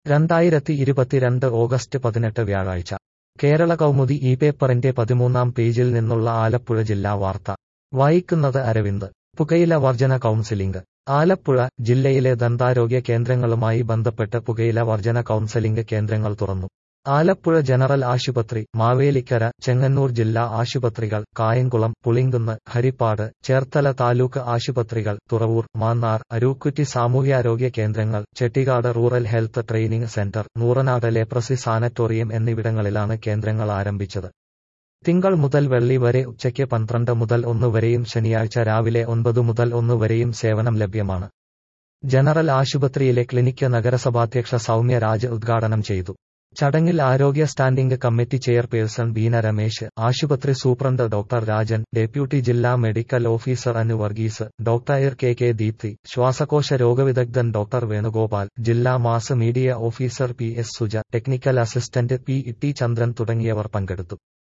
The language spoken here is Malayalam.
രണ്ടായിരത്തി ഇരുപത്തിരണ്ട് ഓഗസ്റ്റ് പതിനെട്ട് വ്യാഴാഴ്ച കേരള കൗമുദി ഈ പേപ്പറിന്റെ പതിമൂന്നാം പേജിൽ നിന്നുള്ള ആലപ്പുഴ ജില്ലാ വാർത്ത വായിക്കുന്നത് അരവിന്ദ് പുകയില വർജന കൗൺസിലിംഗ് ആലപ്പുഴ ജില്ലയിലെ ദന്താരോഗ്യ കേന്ദ്രങ്ങളുമായി ബന്ധപ്പെട്ട് പുകയില വർജന കൗൺസലിംഗ് കേന്ദ്രങ്ങൾ തുറന്നു ആലപ്പുഴ ജനറൽ ആശുപത്രി മാവേലിക്കര ചെങ്ങന്നൂർ ജില്ലാ ആശുപത്രികൾ കായംകുളം പുളിങ്കുന്ന് ഹരിപ്പാട് ചേർത്തല താലൂക്ക് ആശുപത്രികൾ തുറവൂർ മാന്നാർ അരൂക്കുറ്റി സാമൂഹ്യാരോഗ്യ കേന്ദ്രങ്ങൾ Chettikkad rural health training centre Nooranad leprosy sanatorium എന്നിവിടങ്ങളിലാണ് കേന്ദ്രങ്ങൾ ആരംഭിച്ചത് തിങ്കൾ മുതൽ വെള്ളി വരെ ഉച്ചയ്ക്ക് പന്ത്രണ്ട് മുതൽ ഒന്ന് വരെയും ശനിയാഴ്ച രാവിലെ ഒൻപത് മുതൽ ഒന്ന് വരെയും സേവനം ലഭ്യമാണ് ജനറൽ ആശുപത്രിയിലെ ക്ലിനിക്ക് നഗരസഭാധ്യക്ഷ സൗമ്യ രാജ് ഉദ്ഘാടനം ചെയ്തു ചടങ്ങിൽ ആരോഗ്യ standing committee chairperson Beena Ramesh ആശുപത്രി സൂപ്രണ്ട് ഡോക്ടർ രാജൻ ഡെപ്യൂട്ടി ജില്ലാ medical officer Anu Varghese doctor K K Deepthi ശ്വാസകോശ രോഗവിദഗ്ധൻ ഡോക്ടർ വേണുഗോപാൽ ജില്ലാ mass media officer P S Suja technical assistant P T Chandran തുടങ്ങിയവർ പങ്കെടുത്തു